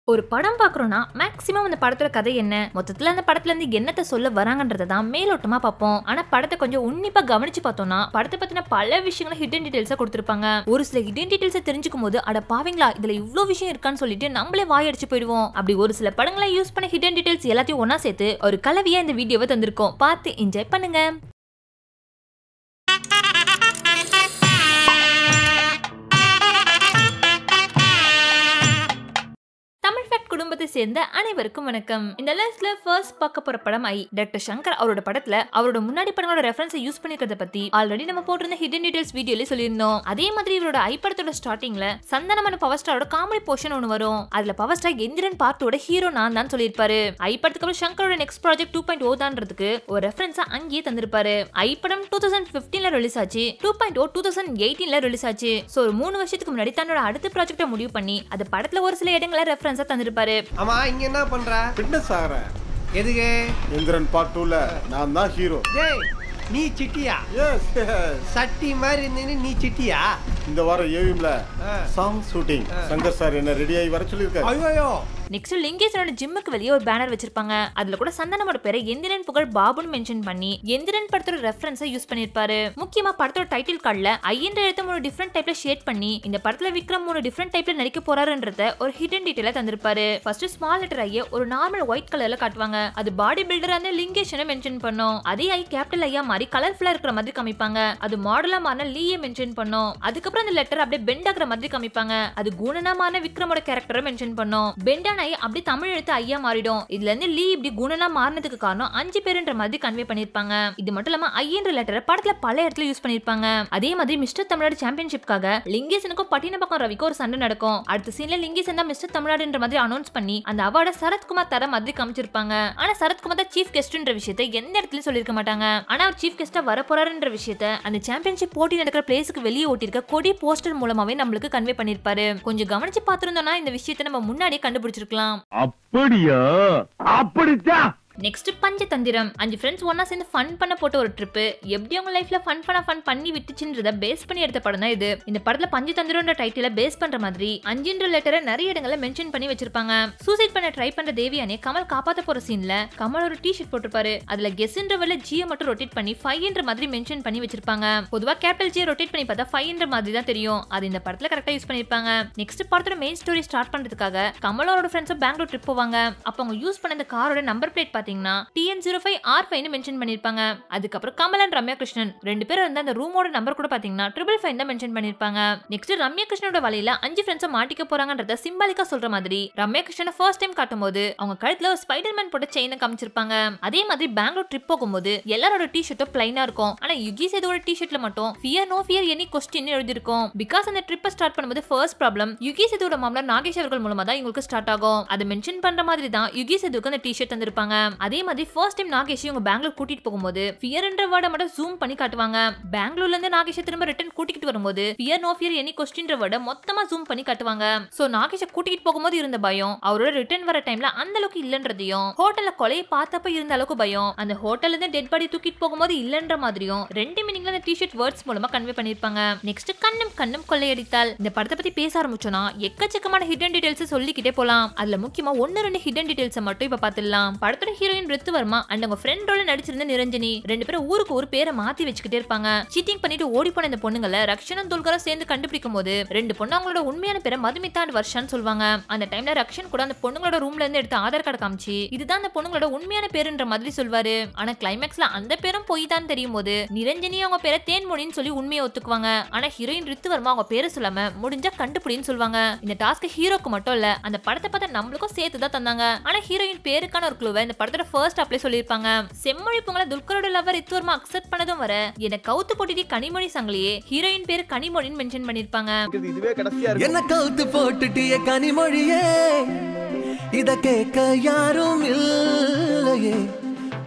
ஒரு படம் பார்க்குறோம்னா மேக்ஸிமம் அந்த படத்தோட கதை என்ன மொத்தத்துல அந்த படத்துல இருந்து என்னத்தை சொல்ல வராங்கன்றதை தான் மேலோட்டமா பார்ப்போம் ஆனா படத்தை கொஞ்சம் உன்னிப்பா கவனிச்சு பார்த்தோம்னா படத்தை பத்தின பல விஷயங்களை ஹிடன் டீடைல்ஸா கொடுத்திருப்பாங்க ஒரு சில ஹிடன் டீடைல்ஸை தெரிஞ்சுக்கும் போது அட பாவீங்களா இதுல இவ்ளோ விஷயம் இருக்கான்னு சொல்லிட்டு நம்மளே வாயடிச்சு போயிடுவோம் அப்படி ஒரு சில படங்களை யூஸ் பண்ண ஹிடன் டீடைல்ஸ் எல்லாத்தையும் ஒண்ணா சேர்த்து ஒரு கலவையா இந்த வீடியோவை தந்திருக்கோம் பார்த்து என்ஜாய் பண்ணுங்க தமிழ் ஃபேக்ட் குடும்பத்தை சேர்ந்த அனைவருக்கும் வணக்கம் இந்த லிஸ்ட்ல ஃபர்ஸ்ட் பார்க்க போற படம் ஐ டாக்டர் சங்கர் அவரோட படத்துல அவரோட முன்னாடி படங்களோட ரெஃபரன்ஸை யூஸ் பண்ணிக்கிறத பத்தி ஆல்ரெடி நம்ம போட்டிருந்த ஹிடன் டீடைல்ஸ் வீடியோல சொல்லியிருந்தோம் அதே மாதிரி இவரோட ஐ படத்தோட ஸ்டார்டிங்ல சந்தனமன பவர் ஸ்டாரோட காமெடி போர்ஷன் ஒன்று வரும் அதுல பவர் ஸ்டார் எந்திரன் பார்ட்டோட ஹீரோ நான் தான் சொல்லியிருப்பாரு ஐ படத்துக்கு அப்புறம் சங்கரோட next project two point O தான்றதுக்கு ஒரு ரெஃபரன்ஸா அங்கேயே தந்திருப்பாரு ஐ படம் டூ தௌசண்ட் பிப்டீன்ல ரிலீஸ் ஆச்சு two point O two thousand எயிட்டீன்ல ரிலீஸ் ஆச்சு ஸோ ஒரு மூணு வருஷத்துக்கு முன்னாடி தன்னோட அடுத்த ப்ராஜெக்ட்டை முடிவு பண்ணி அது படத்துல ஒரு சில இடங்களை ரெஃபரன்ஸா தந்திருப்பாரு ஆமா இங்க என்ன பண்ற ஃபிட்னஸ் ஆகிறேன் எதுக்கு இந்திரன் பார்ட் டூல நான் தான் ஹீரோ டேய் நீ சிட்டியா எஸ் சட்டி மாதிரி இருந்தீன்னு நீ சிட்டியா இந்த வாரம் ஏவிஎம்ல ஆ. சாங் ஷூட்டிங் சங்கர் சார் என்ன ரெடி ஆகி வர சொல்லியிருக்காரு ஐயோ நெக்ஸ்ட் லிங்கேசனோட ஜிம்முக்கு வெளியே ஒரு பேனர் வச்சிருப்பாங்க அதுல கூட சந்தனமோட பேரை எந்திரன் புகழ் பாபுன்னு மென்ஷன் பண்ணி எந்திரன் படத்தோட ரெஃபரன்ஸை யூஸ் பண்ணிருப்பாரு முக்கியமா படத்தோட டைட்டில் கார்டுல ஐயன்ற எழுத்த மூணு டிஃப்ரெண்ட் டைப்ல ஷேட் பண்ணி இந்த படத்துல விக்ரம் மூணு டிஃப்ரெண்ட் டைப்ல நடிக்க போறாருன்றத ஒரு ஹிடன் டீடைலா தந்திருப்பாரு ஃபர்ஸ்ட் ஸ்மால் லெட்டர் ஐய ஒரு நார்மல் ஒயிட் கலர்ல காட்டுவாங்க அது பாடி பில்டரா இருந்த லிங்கேஷனை மென்ஷன் பண்ணோம் அதே ஐ கேபிட்டல் ஐயா மாதிரி கலர்ஃபுல்லா இருக்கிற மாதிரி காமிப்பாங்க அது மாடலா மாறின லீயை மென்ஷன் பண்ணோம் அதுக்கப்புறம் அந்த லெட்டர் அப்படியே பெண்ட் ஆகுற மாதிரி காமிப்பாங்க அது குணனா மாறின விக்ரமோட கேரக்டரை மென்ஷன் பண்ணோம் பெண்டான ஐ அப்படி தமிழ் எழுத்து ஐயா மாறிடும் இதுல இருந்து லீ இப்படி குணனா மாறினதுக்கு காரணம் அஞ்சு பேருன்ற மாதிரி கன்வே பண்ணிருப்பாங்க இது மட்டும் இல்லாம ஐயன்ற லெட்டரை படத்துல பல இடத்துல யூஸ் பண்ணிருப்பாங்க அதே மாதிரி மிஸ்டர் தமிழ்நாடு சாம்பியன்ஷிப்காக லிங்கேசனுக்கும் பட்டினப்பக்கம் ரவிக்கும் ஒரு சண்டை நடக்கும் அடுத்த சீன்ல லிங்கேசன் தான் மிஸ்டர் தமிழ்நாடுன்ற மாதிரி அனௌன்ஸ் பண்ணி அந்த அவார்டை சரத்குமார் தர மாதிரி காமிச்சிருப்பாங்க ஆனா சரத்குமார் தான் சீஃப் கெஸ்ட்ன்ற விஷயத்தை எந்த இடத்துலயும் சொல்லிருக்க மாட்டாங்க ஆனா அவர் சீஃப் கெஸ்டா வர போறாருன்ற விஷயத்த அந்த சாம்பியன்ஷிப் போட்டி நடக்கிற பிளேஸுக்கு வெளியே ஓட்டிருக்க கொடி போஸ்டர் மூலமாவே நம்மளுக்கு கன்வே பண்ணிருப்பாரு கொஞ்சம் கவனிச்சு பார்த்திருந்தோம்னா இந்த விஷயத்தை நம்ம முன்னாடியே கண்டுபிடிச்சிருக்கலாம் அப்படியா அப்படித்தான் நெக்ஸ்ட் பஞ்சதந்திரம் அஞ்சு ஃப்ரெண்ட்ஸ் ஒண்ணா சேர்ந்து ஃபன் பண்ண போட்ட ஒரு ட்ரிப் எப்படி அவங்க லைஃப்ல ஃபன் பண்ண ஃபன் பண்ணி விட்டுச்சுன்றத பேஸ் பண்ணி எடுத்த படம் தான் இது இந்த படத்துல பஞ்சதந்திரம்ன்ற டைட்டில பேஸ் பண்ற மாதிரி அஞ்சுன்ற லெட்டரை நிறைய இடங்கள்ல மென்ஷன் பண்ணி வச்சிருப்பாங்க சூசைட் பண்ண ட்ரை பண்ற தேவியானே கமல் காப்பாத்த போற சீன்ல கமல் ஒரு டி ஷர்ட் போட்டிருப்பாரு அதுல கெஸ்ன்ற வேலை ஜியை மட்டும் ரொட்டேட் பண்ணி ஃபைவ்ன்ற மாதிரி மென்ஷன் பண்ணி வச்சிருப்பாங்க பொதுவா கேபிட்டல் ஜியை ரொட்டேட் பண்ணி பார்த்தா ஃபைவ்ன்ற மாதிரி தான் தெரியும் அது இந்த படத்துல கரெக்டா யூஸ் பண்ணிருப்பாங்க நெக்ஸ்ட் படத்தோட மெயின் ஸ்டோரி ஸ்டார்ட் பண்றதுக்காக கமலோட ஃப்ரெண்ட்ஸும் பெங்களூர் ட்ரிப் போவாங்க அப்ப அவங்க யூஸ் பண்ண அந்த காரோட நம்பர் பிளேட் பாத்தீங்கன்னா டிஎன் ஜீரோ ஃபைவ் ஆர் ஃபைவ்னு மென்ஷன் பண்ணிருப்பாங்க அதுக்கப்புறம் கமலன் ரம்யா கிருஷ்ணன் ரெண்டு பேரும் வந்து அந்த ரூமோட நம்பர் கூட பாத்தீங்கன்னா ட்ரிபிள் ஃபைவ் தான் மென்ஷன் பண்ணிருப்பாங்க நெக்ஸ்ட் ரம்யா கிருஷ்ணனோட வலையில அஞ்சு ஃப்ரெண்ட்ஸும் மாட்டிக்க போறாங்கன்றத சிம்பாலிக்கா சொல்ற மாதிரி ரம்யா கிருஷ்ணனை ஃபர்ஸ்ட் டைம் காட்டும்போது அவங்க கழுத்துல ஒரு ஸ்பைடர் மேன் போட்ட செயினை காமிச்சிருப்பாங்க அதே மாதிரி பெங்களூர் ட்ரிப் போகும்போது எல்லாரோட டி ஷர்ட்டும் பிளைனா இருக்கும் ஆனா யுகி சேதோட டி ஷர்ட்ல மட்டும் fear no fear any question எழுதிருக்கும் பிகாஸ் அந்த ட்ரிப்பை ஸ்டார்ட் பண்ணும்போது ஃபர்ஸ்ட் ப்ராப்ளம் யுகி சேதோட மாமலர் நாகேஷ் அவர்கள் மூலமா தான் இவங்களுக்கு ஸ்டார்ட் ஆகும் அதை மென்ஷன் பண்ற மாதிரி தான் யுகி சேதுக்கு அந்த டி ஷர்ட் தந்திருப்பாங்க அதே மாதிரி ஃபர்ஸ்ட் டைம் நாகேஷ் இவங்க பெங்களூர் கூட்டிட்டு போகும்போது ஃபியர்ன்ற வேர்டை மட்டும் ஜூம் பண்ணி காட்டுவாங்க பெங்களூர்ல இருந்து நாகேஷ் திரும்ப ரிட்டர்ன் கூட்டிட்டு வரும்போது ஃபியர் நோ ஃபியர் எனி கொஸ்டின்ற வேர்டை மொத்தமா ஜூம் பண்ணி காட்டுவாங்க சோ நாகேஷ கூட்டிட்டு போகும்போது இருந்த பயம் அவரோட ரிட்டர்ன் வர டைம்ல அந்த அளவுக்கு இல்லன்றதையும் ஹோட்டல்ல கொலையை பார்த்தப்ப இருந்த அளவுக்கு பயம் அந்த ஹோட்டல்ல இருந்து டெட் பாடி தூக்கிட்டு போகும்போது இல்லன்ற மாதிரியும் ரெண்டு மீனிங்ல அந்த டிஷர்ட் வேர்ட்ஸ் மூலமா கன்வே பண்ணிருப்பாங்க நெக்ஸ்ட் கண்ணும் கண்ணும் கொள்ளையடித்தால் இந்த படத்தை பத்தி பேச ஆரம்பிச்சோம்னா எக்கச்சக்கமான ஹிடன் டீடைல்ஸ் சொல்லிக்கிட்டே போலாம் அதுல முக்கியமா ஒன்னு ரெண்டு ஹிடன் டீடைல்ஸ் மட்டும் இப்ப பாத்துடலாம் படத்தோட ஹீரோயின் ரித்து வர்மா அண்ட் அவங்க ஃப்ரெண்டோட நடிச்சிருந்த நிரஞ்சனி ரெண்டு பேரும் ஊருக்கு ஒரு பேரை மாத்தி வச்சுக்கிட்டே இருப்பாங்க சீட்டிங் பண்ணிட்டு ஓடி போன இந்த பொண்ணுங்களை ரக்ஷனும் துல்கரும் சேர்ந்து கண்டுபிடிக்கும் போது ரெண்டு பொண்ணு அவங்களோட உண்மையான பேரை மதுமிதா அண்ட் வர்ஷான்னு சொல்லுவாங்க அந்த டைம்ல ரக்ஷன் கூட அந்த பொண்ணுங்களோட ரூம்ல இருந்து எடுத்த ஆதார் கார்டு காமிச்சு இதுதான் அந்த பொண்ணுங்களோட உண்மையான பேருன்ற மாதிரி சொல்வாரு ஆனா கிளைமேக்ஸ்ல அந்த பேரும் பொய் தான் தெரியும் போது நிரஞ்சனி அவங்க பேரை தேன்மொழின்னு சொல்லி உண்மையை ஒத்துக்குவாங்க ஆனா ஹீரோயின் ரித்து வர்மா அவங்க பேரை சொல்லாம முடிஞ்சா கண்டுபிடின்னு சொல்லுவாங்க இந்த டாஸ்க் ஹீரோக்கு மட்டும் இல்ல அந்த படத்தை பார்த்தா நம்மளுக்கும் சேர்த்து தான் தந்தாங்க ஆனா ஹீரோயின் பேருக்கான ஒரு க்ளூவை இந்த படத்தோட ஃபர்ஸ்ட் அப்ளை சொல்லியிருப்பாங்க செம்மொழி பொங்கலை துல்கரோட லவர் ரித்துவர்மா அக்செப்ட் பண்ணதும் வர என்ன கவுத்து போட்டுட்டு கனிமொழி சங்கிலியே ஹீரோயின் பேரு கனிமொழின்னு மென்ஷன் பண்ணிருப்பாங்க இதுவே கடைசியா என்ன கவுத்து போட்டுட்டிய கனிமொழியே இத கேட்க யாரும் இல்லையே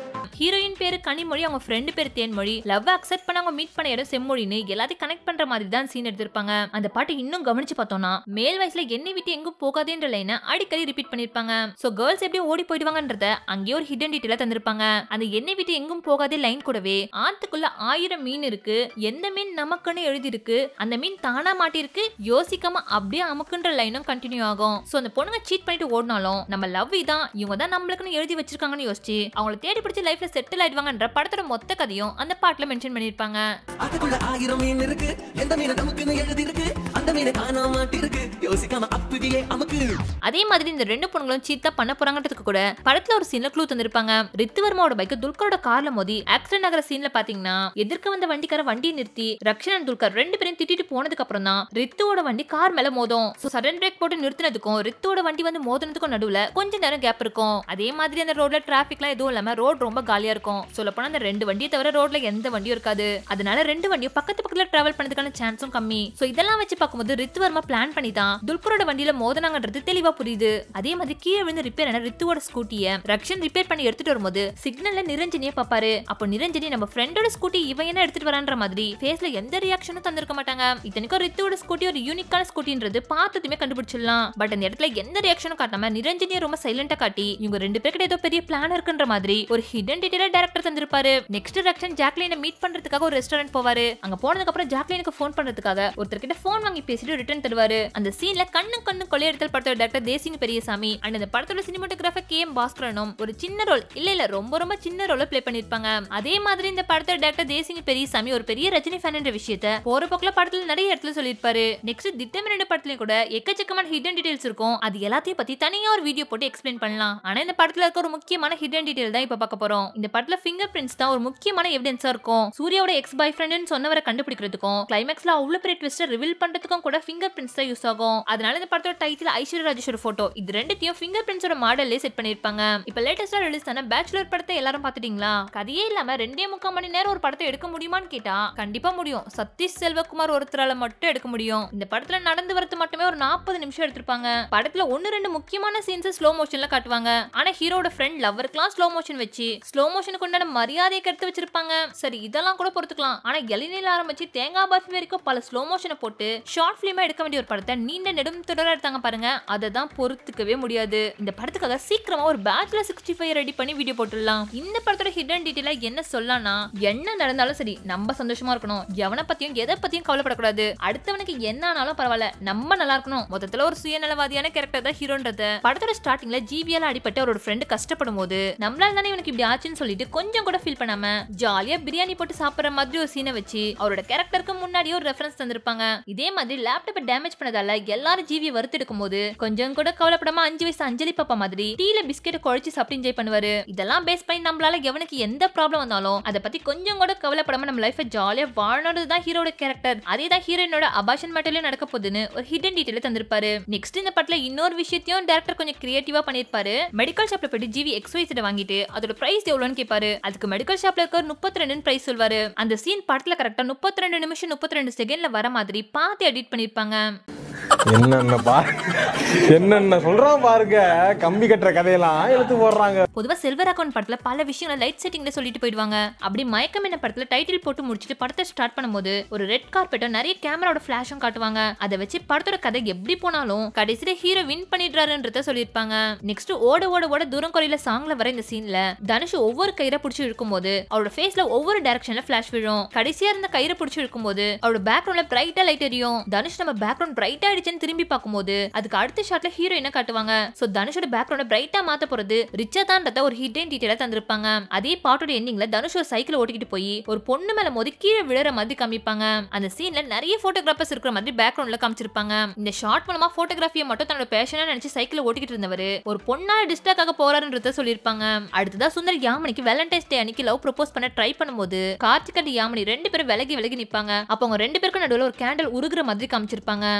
ஹீரோயின் பேரு கனிமொழி அவங்க ஃப்ரெண்டு பேரு தேன்மொழி லவ் அக்செப்ட் பண்ண அவங்க மீட் பண்ண இடம் செம்மொழின்னு எல்லாத்தையும் கனெக்ட் பண்ற மாதிரி தான் சீன் எடுத்திருப்பாங்க அந்த பாட்டு இன்னும் கவனிச்சு பார்த்தோம்னா மேல் வயசுல என்னை விட்டு எங்கும் போகாதேன்ற லைனை அடிக்கடி ரிப்பீட் பண்ணிருப்பாங்க சோ கேர்ள்ஸ் எப்படி ஓடி போயிடுவாங்கன்றத அங்கேயே ஒரு ஹிடன் டீட்டெயில தந்திருப்பாங்க அந்த என்னை விட்டு எங்கும் போகாதே லைன் கூடவே ஆத்துக்குள்ள ஆயிரம் மீன் இருக்கு எந்த மீன் நமக்குன்னு எழுதி இருக்கு அந்த மீன் தானா மாட்டிருக்கு யோசிக்காம அப்படியே அமுக்குன்ற லைனும் கண்டினியூ ஆகும் சோ அந்த பொண்ணுங்க சீட் பண்ணிட்டு ஓடினாலும் நம்ம லவ் இதான் இவங்க தான் நம்மளுக்குன்னு எழுதி வச்சிருக்காங்கன்னு யோசிச்சு அவங்கள தேடி பிடிச்சி லைஃப்ல செட்டில் ஆயிடுவாங்கன்ற படத்தோட மொத்த கதையும் அந்த பாட்டுல மென்ஷன் பண்ணிருப்பாங்க அதுக்குள்ள ஆயிரம் மீன் இருக்கு எந்த மீன் நமக்குன்னு எழுதி இருக்கு அந்த மீன் காணாம மாட்டிருக்கு யோசிக்காம அப்படியே அமுக்கு அதே மாதிரி இந்த ரெண்டு பொண்ணுங்களும் சீத்தா பண்ண போறாங்கன்றதுக்கு கூட படத்துல ஒரு சீன்ல க்ளூ தந்திருப்பாங்க ரித்துவர்மாவோட பைக் துல்கரோட கார்ல மோதி ஆக்சிடென்ட் ஆகிற சீன்ல பாத்தீங்கன்னா எதிர்க்க வந்த வண்டிக்கார வண்டியை நிறுத்தி ரக்ஷன் and துல்கர் ரெண்டு பேரும் திட்டிட்டு போனதுக்கு அப்புறம் தான் ரித்துவோட வண்டி கார் மேல மோதும் சோ சடன் பிரேக் போட்டு நிறுத்தினதுக்கும் ரித்துவோட வண்டி வந்து மோதினதுக்கும் நடுவுல கொஞ்ச நேரம் கேப் இருக்கும் அதே மாதிரி அந்த ரோட்ல டிராபிக்லாம் எதுவும் இல்லாம ரோட் ரொம்ப காலியா இருக்கும் சொல்ல போனா அந்த ரெண்டு வண்டியை தவிர ரோட்ல எந்த வண்டியும் இருக்காது அதனால ரெண்டு வண்டியும் பக்கத்து பக்கத்துல டிராவல் பண்ணதுக்கான சான்ஸும் கம்மி சோ இதெல்லாம் வச்சு பார்க்கும்போது ரித்துவர்மா பிளான் பண்ணி தான் துல்கரோட வண்டியில மோதனாங்கன்றது தெளிவா புரியுது அதே மாதிரி கீழே விழுந்து ரிப்பேர் ஆன ரித்துவோட ஸ்கூட்டிய ரக்ஷன் ரிப்பேர் பண்ணி எடுத்துட்டு வரும்போது சிக்னல்ல நிரஞ்சனியே பாப்பாரு அப்போ நிரஞ்சனி நம்ம ஃப்ரெண்டோட ஸ்கூட்டி இவன் என்ன எடுத்துட்டு வரான்ற மாதிரி ஃபேஸ்ல எந்த ரியாக்ஷனும் தந்திருக்க மாட்டாங்க இத்தனைக்கும் ரித்துவோட ஸ்கூட்டி ஒரு யூனிக்கான ஸ்கூட்டின்றது பார்த்ததுமே கண்டுபிடிச்சிடலாம் பட் அந்த இடத்துல எந்த ரியாக்ஷனும் காட்டாம நிரஞ்சனியை ரொம்ப சைலண்டா காட்டி இவங்க ரெண்டு பேர்கிட்ட ஏதோ பெரிய பிளான் இருக்குன்ற மாதிரி ஒரு ஹிடன் டீடைல டேரக்டர் தந்திருப்பாரு நெக்ஸ்ட் ரக்ஷன் ஜாக்லினை மீட் பண்றதுக்காக ஒரு ரெஸ்டாரண்ட் போவாரு அங்க போனதுக்கு அப்புறம் ஜாக்லினுக்கு ஃபோன் பண்றதுக்காக ஒருத்தர்கிட்ட ஃபோன் வாங்கி பேசிட்டு ரிட்டர்ன் தருவாரு அந்த சீன்ல கண்ணு கண்ணு கொள்ளையெடுத்தல் படத்தோட டேரக்டர் தேசிங் பெரியசாமி அண்ட் அந்த படத்தோட சினிமாட்டோகிராஃபர் கே எம் பாஸ்கரனும் ஒரு சின்ன ரோல் இல்ல இல்ல ரொம்ப ரொம்ப சின்ன ரோல ப்ளே பண்ணிருப்பாங்க அதே மாதிரி இந்த படத்தோட டேரக்டர் தேசிங் பெரியசாமி ஒரு பெரிய ரஜினி ஃபேன் என்ற விஷயத்த போற போக்குல படத்துல நிறைய இடத்துல சொல்லியிருப்பாரு நெக்ஸ்ட் திட்டம் ரெண்டு படத்துலயும் கூட எக்கச்சக்கமான ஹிடன் டீடைல்ஸ் இருக்கும் அது எல்லாத்தையும் பத்தி தனியா ஒரு வீடியோ போட்டு எக்ஸ்பிளைன் பண்ணலாம் ஆனா இந்த படத்துல இருக்க ஒரு முக்கியமான ஹிடன் டீடைல் தான் இப்ப பார்க்க போறோம் இந்த படத்துல ஃபிங்கர் பிரிண்ட்ஸ் தான் ஒரு முக்கியமான எவிடன்ஸா இருக்கும் சூர்யாவோட எக்ஸ் பாய் ஃப்ரெண்ட்னு சொன்னவரை கண்டுபிடிக்கிறதுக்கும் கிளைமேக்ஸ்ல அவ்வளவு பெரிய ட்விஸ்டர் ரிவீல் பண்றதுக்கும் கூட ஃபிங்கர் பிரிண்ட்ஸ் தான் யூஸ் ஆகும் அதனால இந்த படத்தோட டைட்டில் ஐஸ்வர்யா ராஜேஸ்வர போட்டோ இது ரெண்டுத்தையும் ஃபிங்கர் பிரிண்ட்ஸோட மாடல்லே செட் பண்ணிருப்பாங்க இப்ப லேட்டஸ்டா ரிலீஸ் ஆன பேச்சுலர் படத்தை எல்லாரும் பாத்துட்டீங்களா கதையே இல்லாம ரெண்டே முக்கால் மணி நேரம் ஒரு படத்தை எடுக்க முடியுமான்னு கேட்டா கண்டிப்பா முடியும் சதீஷ் செல்வகுமார் ஒருத்தரால மட்டும் எடுக்க முடியும் இந்த படத்துல நடந்து வரது மட்டுமே ஒரு நாற்பது நிமிஷம் எடுத்திருப்பாங்க படத்துல ஒன்னு ரெண்டு முக்கியமான சீன்ஸ் ஸ்லோ மோஷன்ல காட்டுவாங்க ஆனா ஹீரோட ஃப்ரெண்ட் லவருக்குலாம் ஸ்லோ மோஷன் வச்சு ஸ்லோ மோஷனுக்கு உண்டான மரியாதையை கருத்து வச்சிருப்பாங்க சரி இதெல்லாம் கூட பொறுத்துக்கலாம் ஆனா இளநீல ஆரம்பிச்சு தேங்காய் பர்ஃபி வரைக்கும் பல ஸ்லோ மோஷனை போட்டு ஷார்ட் பிலிமா எடுக்க வேண்டிய ஒரு படத்தை நீண்ட நெடும் தொடரா எடுத்தாங்க பாருங்க அதை தான் பொறுத்துக்கவே முடியாது இந்த படத்துக்காக சீக்கிரமா ஒரு பேச்சுலர் சிக்ஸ்டி ஃபைவ் ரெடி பண்ணி வீடியோ போட்டுடலாம் இந்த படத்தோட ஹிடன் டீட்டெயிலா என்ன சொல்லலாம்னா என்ன நடந்தாலும் சரி நம்ம சந்தோஷமா இருக்கணும் எவனை பத்தியும் எதை பத்தியும் கவலைப்படக்கூடாது அடுத்தவனுக்கு என்ன ஆனாலும் பரவாயில்ல நம்ம நல்லா இருக்கணும் மொத்தத்துல ஒரு சுயநலவாதியான கேரக்டர் தான் ஹீரோன்றது படத்தோட ஸ்டார்டிங்ல ஜிவியால அடிபட்டு அவரோட ஃப்ரெண்டு கஷ்டப்படும் போது நம்மளால தானே இவனுக்கு இப்படி ஆச்சுன்னு சொல்லிட்டு கொஞ்சம் கூட ஃபீல் பண்ணாம ஜாலியா பிரியாணி போட்டு சாப்பிடுற மாதிரி ஒரு சீனை வச்சு அவரோட கேரக்டருக்கு முன்னாடியே ஒரு ரெஃபரன்ஸ் தந்திருப்பாங்க இதே மாதிரி லேப்டாப்பை டேமேஜ் பண்ணதால எல்லாரும் ஜிவியை வறுத்தெடுக்கும் போது கொஞ்சம் கூட கவலைப்படாம அஞ்சு வயசு அஞ்சலி பாப்பா மாதிரி டீல பிஸ்கெட் குழைச்சு சாப்பிட்டு என்ஜாய் பண்ணுவாரு இதெல்லாம் பேஸ் பண்ணி நம்மளால எவனுக்கு எந்த ப்ராப்ளம் வந்தாலும் அதை பத்தி கொஞ்சம் கூட கவலைப்படாம நம்ம லைஃபை ஜாலியா வாழணும்னு தான் ஹீரோட கேரக்டர் அதே தான் ஹீரோயினோட அபாஷன் மேட்டர்லயும் நடக்க போகுதுன்னு ஒரு ஹிடன் டீடைல தந்திருப்பாரு நெக்ஸ்ட் இந்த படத்துல இன்னொரு விஷயத்தையும் டேரக்டர் கொஞ்சம் கிரியேட்டிவா பண்ணிருப்பாரு மெடிக்கல் ஷாப்ல போயிட்டு ஜிவி எக்ஸ்வைசட வாங்கிட்டு அதோட பிரைஸ் எவ்வளவுன்னு கேட்பாரு அதுக்கு மெடிக்கல் ஷாப்ல இருக்க முப்பத்தி ரெண்டு பிரைஸ் சொல்வாரு அந்த சீன் படத்துல கரெக்டா முப்பத்தி ரெண்டு நிமிஷம் முப்பத்தி ரெண்டு செகண்ட்ல வர மாதிரி பார்த்து எடிட் பண்ணிருப்பாங்க என்னென்ன பா என்னென்ன சொல்றான் பாருங்க கம்பி கட்டுற கதையெல்லாம் எடுத்து போடுறாங்க பொதுவா சில்வர் அக்கௌண்ட் படத்துல பல விஷயங்களை லைட் செட்டிங்ல சொல்லிட்டு போயிடுவாங்க அப்படி மயக்கம் என்ன படத்துல டைட்டில் போட்டு முடிச்சிட்டு படத்தை ஸ்டார்ட் பண்ணும்போது ஒரு ரெட் கார்பெட்டும் நிறைய கேமராவோட ஃபிளாஷும் காட்டுவாங்க அதை வச்சு படத்தோட கதை எப்படி போனாலும் கடைசியில ஹீரோ வின் பண்ணிடுறாருன்றத சொல்லியிருப்பாங்க நெக்ஸ்ட் ஓட ஓட ஓட தூரம் குறையில சாங்ல வர இந்த சீன்ல தனுஷ் ஒவ்வொரு கயிறை பிடிச்சி இருக்கும்போது அவரோட ஃபேஸ்ல ஒவ்வொரு டைரக்ஷன்ல ஃபிளாஷ் விழும் கடைசியா இருந்த கயிறை பிடிச்சி இருக்கும்போது அவரோட பேக்ரவுண்ட்ல பிரைட்டா லைட் எரியும் தனுஷ் நம்ம பேக்ரவுண்ட் பிரைட்டா ஆயிடுச்சுன்னு திரும்பி பார்க்கும்போது அதுக்கு அடுத்த ஷாட்ல ஹீரோயினை காட்டுவாங்க சோ தனுஷோட பேக்ரவுண்ட பிரைட்டா மாத்த போறது ரிச்சா தான்றத ஒரு ஹிடன் டீடைலா தந்திருப்பாங்க அதே பாட்டோட எண்டிங்ல தனுஷ் ஒரு சைக்கிள் ஓட்டிக்கிட்டு போய் ஒரு பொண்ணு மேல மோதி கீழே விழுற மாதிரி காமிப்பாங்க அந்த சீன்ல நிறைய போட்டோகிராஃபர்ஸ் இருக்கிற மாதிரி பேக்ரவுண்ட்ல காமிச்சிருப்பாங்க இந்த ஷார்ட் மூலமா போட்டோகிராஃபியை மட்டும் தன்னோட பேஷனா நினைச்சு சைக்கிள் ஓட்டிக்கிட்டு இருந்தவர் ஒரு பொண்ணா டிஸ்டாக் ஆக போறாருன்றத சொல்லியிருப்பாங்க அடுத்ததா சுந்தர் யாமனிக்கு வேலண்டைன்ஸ் டே அன்னைக்கு லவ் ப்ரொபோஸ் பண்ண ட்ரை பண்ணும்போது கார்த்திக் அண்ட் யாமனி ரெண்டு பேரும் விலகி விலகி நிப்பாங்க அப்போ அவங்க ரெண்டு பேருக்கும் நடுவுல ஒரு கேண்டில் உருகுற மாதிரி காமிச்சிருப்பாங்க சோ அவங்க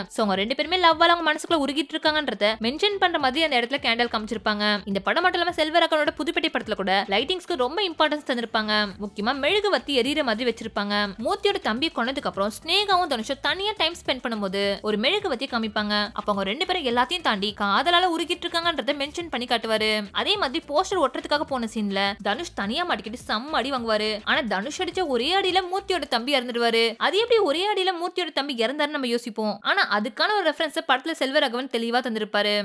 ரெண்டு பேருமே லவ்வால அவங்க மனசுக்குள்ள உருகிட்டு இருக்காங்கன்றத மென்ஷன் பண்ற மாதிரி அந்த இடத்துல கேண்டல் காமிச்சிருப்பாங்க இந்த படம் மட்டும் இல்லாம செல்வரக்கனோட புதுப்பேட்டை படத்துல கூட லைட்டிங்ஸ்க்கு ரொம்ப இம்பார்ட்டன்ஸ் தந்திருப்பாங்க முக்கியமா மெழுகு வத்தி எரியற மாதிரி வச்சிருப்பாங்க மூர்த்தியோட தம்பி கொண்டதுக்கு அப்புறம் ஸ்னேகாவும் தனுஷும் தனியா டைம் ஸ்பெண்ட் பண்ணும்போது ஒரு மெழுகு வத்தி காமிப்பாங்க அப்ப அவங்க ரெண்டு பேரும் எல்லாத்தையும் தாண்டி காதலால உருகிட்டு இருக்காங்கன்றத மென்ஷன் பண்ணி காட்டுவாரு அதே மாதிரி போஸ்டர் ஒட்டுறதுக்காக போன சீன்ல தனுஷ் தனியா மாட்டிக்கிட்டு செம்ம அடி வாங்குவாரு ஆனா தனுஷ் அடிச்ச ஒரே அடியில மூர்த்தியோட தம்பி இறந்துடுவாரு அது எப்படி ஒரே அடியில மூர்த்தியோட தம்பி இறந்தாருன்னு நம்ம யோசிப்போம் ஆனா அதுக்கான ஒரு ரெஃபரன்ஸ் படத்துல செல்வராகவன் தெளிவா தந்திருப்பாரு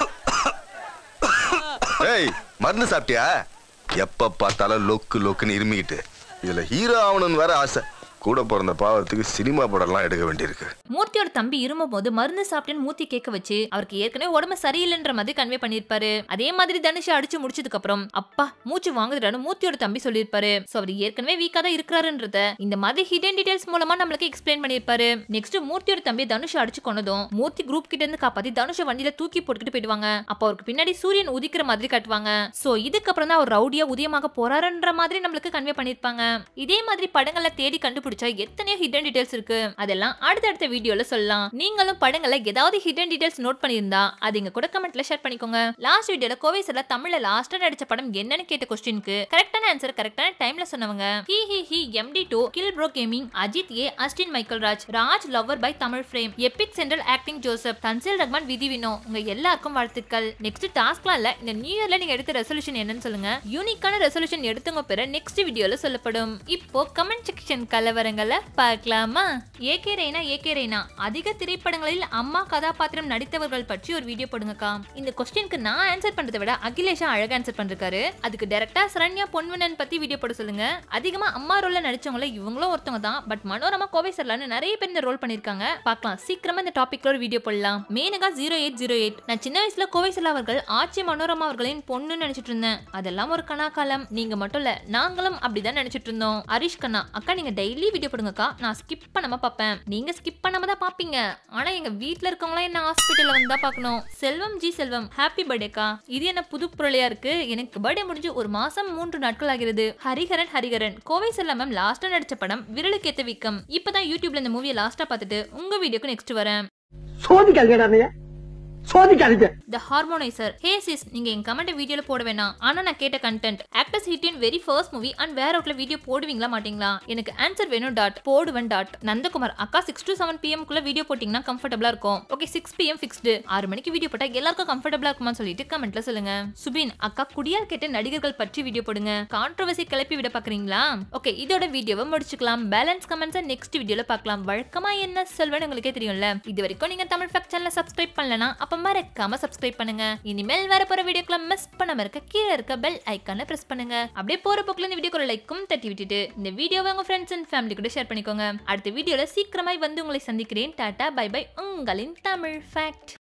ஏய் மருந்து சாப்பிட்டியா எப்ப பார்த்தாலும் லொக்கு லொக்குன்னு இருமிக்கிட்டு இதுல ஹீரோ ஆகணும்னு வேற ஆசை கூட பிறந்த பாவத்துக்கு சினிமா படம்லாம் எடுக்க வேண்டியிருக்கு மூர்த்தியோட தம்பி இருமும் போது மருந்து சாப்பிட்டேன்னு மூர்த்தி கேட்க வச்சு அவருக்கு ஏற்கனவே உடம்பு சரியில்லைன்ற மாதிரி கன்வே பண்ணிருப்பாரு அதே மாதிரி தனுஷ் அடிச்சு முடிச்சதுக்கு அப்புறம் அப்பா மூச்சு வாங்குதுடான்னு மூர்த்தியோட தம்பி சொல்லியிருப்பாரு சோ அவர் ஏற்கனவே வீக்கா தான் இருக்கிறாருன்றத இந்த மாதிரி ஹிடன் டீடைல்ஸ் மூலமா நம்மளுக்கு எக்ஸ்பிளைன் பண்ணிருப்பாரு நெக்ஸ்ட் மூர்த்தியோட தம்பி தனுஷ் அடிச்சு கொண்டதும் மூர்த்தி குரூப் கிட்ட இருந்து காப்பாத்தி தனுஷ வண்டியில தூக்கி போட்டுக்கிட்டு போயிடுவாங்க அப்ப அவருக்கு பின்னாடி சூரியன் உதிக்கிற மாதிரி காட்டுவாங்க சோ இதுக்கப்புறம் தான் அவர் ரவுடியா உதயமாக போறாருன்ற மாதிரி நம்மளுக்கு கன்வே பண்ணிருப்பாங்க இதே மாதிரி படங்களை தேடி கண்டுபிடிச்சா எத்தனையோ ஹிடன் டீடைல்ஸ் இருக்கு அதெல்லாம் அடுத்தடுத்த வீடியோல சொல்லலாம் நீங்களும் படங்களை ஏதாவது ஹிடன் டீடைல்ஸ் நோட் பண்ணியிருந்தா அது இங்க கூட கமெண்ட்ல ஷேர் பண்ணிக்கோங்க லாஸ்ட் வீடியோல கோவை சார்ல தமிழ்ல லாஸ்டா நடிச்ச படம் என்னன்னு கேட்ட கொஸ்டினுக்கு கரெக்டான ஆன்சர் கரெக்டான டைம்ல சொன்னவங்க ஹி ஹி ஹி MD two kill bro gaming Ajith A Austin Michael Raj Raj lover by Tamil frame epic central acting Joseph Thansil Rahman Vidhi Vino உங்க எல்லாருக்கும் வாழ்த்துக்கள் நெக்ஸ்ட் டாஸ்க்லாம் இல்ல இந்த நியூ இயர்ல நீங்க எடுத்த ரெசல்யூஷன் என்னன்னு சொல்லுங்க யூனிக்கான ரெசல்யூஷன் எடுத்துங்க பிற நெக்ஸ்ட் வீடியோல சொல்லப்படும் இப்போ கமெண்ட் செக்ஷன் கலவரங்களை பார்க்கலாமா ஏகே ரெய்னா ஏகே ரெய்னா அதிக திரைப்படங்களில் அம்மா கதாபாத்திரம் நடித்தவர்கள் பற்றி ஒரு வீடியோ போடுங்கக்கா இந்த கொஸ்டினுக்கு நான் ஆன்சர் பண்றதை விட அகிலேஷா அழகா ஆன்சர் பண்ணிருக்காரு அதுக்கு டைரக்டா சரண்யா பொன்வனன் பத்தி வீடியோ போட சொல்லுங்க அதிகமா அம்மா ரோல்ல நடிச்சவங்கள இவங்களும் ஒருத்தவங்க தான் பட் மனோரமா கோவை சர்லான்னு நிறைய பேர் இந்த ரோல் பண்ணிருக்காங்க பார்க்கலாம் சீக்கிரமா இந்த டாபிக்ல ஒரு வீடியோ போடலாம் Menaka zero eight zero eight நான் சின்ன வயசுல கோவை சர்லா அவர்கள் ஆட்சி மனோரமா அவர்களின் பொண்ணுன்னு நினைச்சிட்டு இருந்தேன் அதெல்லாம் ஒரு கனா காலம் நீங்க மட்டும் இல்ல நாங்களும் அப்படிதான் நினைச்சிட்டு இருந்தோம் ஹரிஷ் கண்ணா அக்கா நீங்க டெய்லி வீடியோ போடுங்கக்கா நான் ஸ்கிப் பண்ணாம பார்ப்பேன் நீங்க ஸ்கிப் பண்ணாம தான் பாப்பீங்க ஆனா எங்க வீட்ல இருக்கவங்களாம் என்ன ஹாஸ்பிட்டல்ல வந்து தான் பார்க்கணும் செல்வம் ஜி செல்வம் ஹாப்பி பர்த்டேக்கா இது என்ன புது பொருளையா இருக்கு எனக்கு பர்த்டே முடிஞ்சு ஒரு மாசம் மூன்று நாட்கள் ஆகிறது ஹரிஹரன் ஹரிஹரன் கோவை செல்லம் மேம் லாஸ்டா நடிச்ச படம் விரலுக்கேத்த வீக்கம் இப்பதான் யூடியூப்ல இந்த மூவியை லாஸ்டா பார்த்துட்டு உங்க வீடியோக்கு நெக்ஸ்ட் வரேன் சோதிக்காதீங்கடா நீ சோதிக்காதீங்க த ஹார்மோனைசர் ஹே சிஸ் நீங்க என் கமெண்ட் வீடியோல போட வேணாம் ஆனா நான் கேட்ட content actors hit in very first movie and வேற அவுட்ல வீடியோ போடுவீங்களா மாட்டீங்களா எனக்கு ஆன்சர் வேணும் டாட் போடுவேன் டாட் நந்தகுமார் அக்கா சிக்ஸ் டு செவன் பிஎம் குள்ள வீடியோ போட்டீங்கன்னா கம்ஃபர்டபுளா இருக்கும் ஓகே சிக்ஸ் பிஎம் ஃபிக்ஸ்டு ஆறு மணிக்கு வீடியோ போட்டா எல்லாருக்கும் கம்ஃபர்டபுளா இருக்குமான்னு சொல்லிட்டு கமெண்ட்ல சொல்லுங்க சுபின் அக்கா குடியால் கேட்ட நடிகர்கள் பற்றி வீடியோ போடுங்க கான்ட்ரவர்சி கிளப்பி விட பாக்குறீங்களா ஓகே இதோட வீடியோவை முடிச்சுக்கலாம் பேலன்ஸ் கமெண்ட்ஸை நெக்ஸ்ட் வீடியோல பார்க்கலாம் வழக்கமா என்ன சொல்வேன்னு உங்களுக்கே தெரியும்ல இது வரைக்கும் நீங்க தமிழ் ஃபேக்ட் சேனலை சப்ஸ்கிரைப் பண்ணலனா அப்ப மறக்காம சப்ஸ்கிரைப் பண்ணுங்க இனிமேல் வர போற வீடியோக்களை மிஸ் பண்ணாம இருக்க கீழே இருக்க பெல் ஐக்கானை பிரஸ் பண்ணுங்க அப்படியே போற போக்குல இந்த வீடியோக்கு லைக்கும் தட்டி விட்டுட்டு இந்த வீடியோவை உங்க ஃப்ரெண்ட்ஸ் அண்ட் ஃபேமிலி கூட ஷேர் பண்ணிக்கோங்க அடுத்த வீடியோல சீக்கிரமாய் வந்து உங்களை சந்திக்கிறேன் டாடா பை பை உங்களின் தமிழ் ஃபேக்ட்